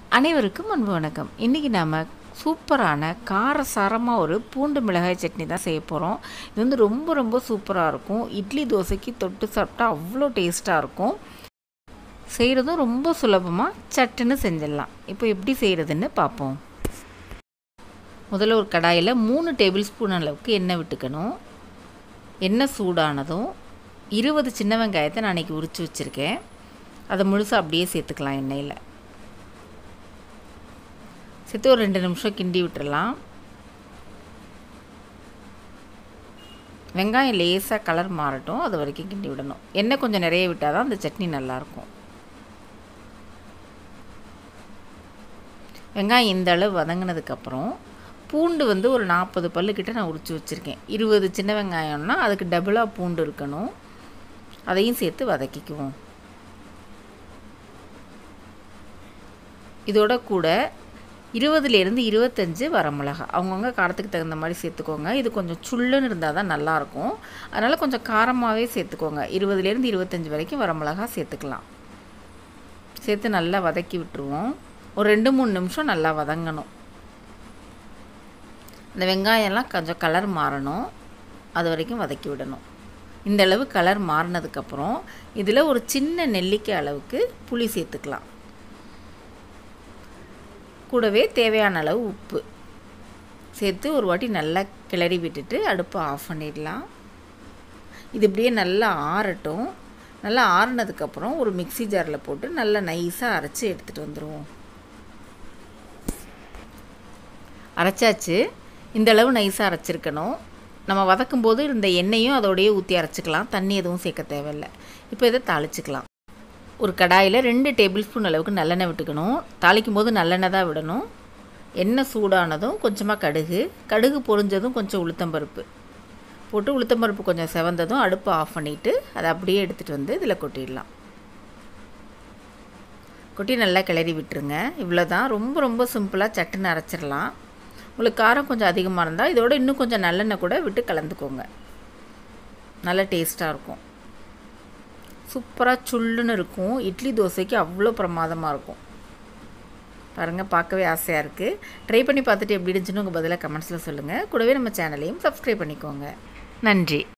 அனைவருக்கும் அன்பு வணக்கம் இன்றைக்கி நாம் சூப்பரான காரசாரமாக ஒரு பூண்டு மிளகாய் சட்னி தான் செய்ய போகிறோம் இது வந்து ரொம்ப ரொம்ப சூப்பராக இருக்கும் இட்லி தோசைக்கு தொட்டு சாப்பிட்டா அவ்வளோ டேஸ்ட்டாக இருக்கும் செய்கிறதும் ரொம்ப சுலபமாக சட்டுன்னு செஞ்சிடலாம் இப்போ எப்படி செய்கிறதுன்னு பார்ப்போம் முதல்ல ஒரு கடாயில் மூணு டேபிள் ஸ்பூன் அளவுக்கு எண்ணெய் விட்டுக்கணும் எண்ணெய் சூடானதும் இருபது சின்ன வெங்காயத்தை நான் அன்றைக்கி உரித்து வச்சுருக்கேன் அதை முழுசாக அப்படியே சேர்த்துக்கலாம் எண்ணெயில் சேர்த்து ஒரு ரெண்டு நிமிஷம் கிண்டி விட்டுறலாம் வெங்காயம் லேசாக கலர் மாறட்டும் அது வரைக்கும் கிண்டி விடணும் எண்ணெய் கொஞ்சம் நிறைய விட்டால் தான் அந்த சட்னி நல்லாயிருக்கும் வெங்காயம் இந்த அளவு வதங்கினதுக்கப்புறம் பூண்டு வந்து ஒரு நாற்பது பல்லுக்கிட்ட நான் உரித்து வச்சுருக்கேன் இருபது சின்ன வெங்காயம்னா அதுக்கு டபுளாக பூண்டு இருக்கணும் அதையும் சேர்த்து வதக்கிக்குவோம் இதோட கூட இருபதுலேருந்து இருபத்தஞ்சு வரமிளகா அவங்கவுங்க காரத்துக்கு தகுந்த மாதிரி சேர்த்துக்கோங்க இது கொஞ்சம் சுள்ளுன்னு இருந்தால் தான் நல்லாயிருக்கும் அதனால் கொஞ்சம் காரமாகவே சேர்த்துக்கோங்க இருபதுலேருந்து இருபத்தஞ்சி வரைக்கும் வரமிளகா சேர்த்துக்கலாம் சேர்த்து நல்லா வதக்கி விட்டுருவோம் ஒரு ரெண்டு மூணு நிமிஷம் நல்லா வதங்கணும் இந்த வெங்காயம்லாம் கொஞ்சம் கலர் மாறணும் அது வரைக்கும் வதக்கி விடணும் இந்த அளவு கலர் மாறினதுக்கப்புறம் இதில் ஒரு சின்ன நெல்லிக்காய் அளவுக்கு புளி சேர்த்துக்கலாம் கூடவே தேவையான அளவு உப்பு சேர்த்து ஒரு வாட்டி நல்லா கிளறி விட்டுட்டு அடுப்பை ஆஃப் பண்ணிடலாம் இது இப்படியே நல்லா ஆறட்டும் நல்லா ஆறுனதுக்கப்புறம் ஒரு மிக்சி ஜாரில் போட்டு நல்லா நைஸாக அரைச்சி எடுத்துகிட்டு வந்துடுவோம் அரைச்சாச்சு இந்த அளவு நைஸாக அரைச்சிருக்கணும் நம்ம வதக்கும் போது இந்த எண்ணெயும் அதோடையே ஊற்றி அரைச்சிக்கலாம் தண்ணி எதுவும் சேர்க்க தேவையில்லை இப்போ இதை தாளிச்சிக்கலாம் ஒரு கடாயில் ரெண்டு டேபிள் ஸ்பூன் அளவுக்கு நல்லெண்ணெய் விட்டுக்கணும் தாளிக்கும் போது நல்லெண்ணெய் தான் விடணும் எண்ணெய் சூடானதும் கொஞ்சமாக கடுகு கடுகு பொரிஞ்சதும் கொஞ்சம் உளுத்தம்பருப்பு போட்டு உளுத்தம்பருப்பு கொஞ்சம் செவந்ததும் அடுப்பை ஆஃப் பண்ணிவிட்டு அதை அப்படியே எடுத்துகிட்டு வந்து இதில் கொட்டிடலாம் கொட்டி நல்லா கிளறி விட்டுருங்க இவ்வளோ தான் ரொம்ப ரொம்ப சிம்பிளாக சட்டுன்னு அரைச்சிடலாம் உங்களுக்கு காரம் கொஞ்சம் அதிகமாக இருந்தால் இதோட இன்னும் கொஞ்சம் நல்லெண்ணெய் கூட விட்டு கலந்துக்கோங்க நல்ல டேஸ்ட்டாக இருக்கும் சூப்பராக சுள்ளுன்னு இருக்கும் இட்லி தோசைக்கு அவ்வளோ பிரமாதமாக இருக்கும் பாருங்கள் பார்க்கவே ஆசையாக இருக்குது ட்ரை பண்ணி பார்த்துட்டு எப்படி இருந்துச்சுன்னு உங்கள் பதிலாக கமெண்ட்ஸில் சொல்லுங்கள் கூடவே நம்ம சேனலையும் சப்ஸ்கிரைப் பண்ணிக்கோங்க நன்றி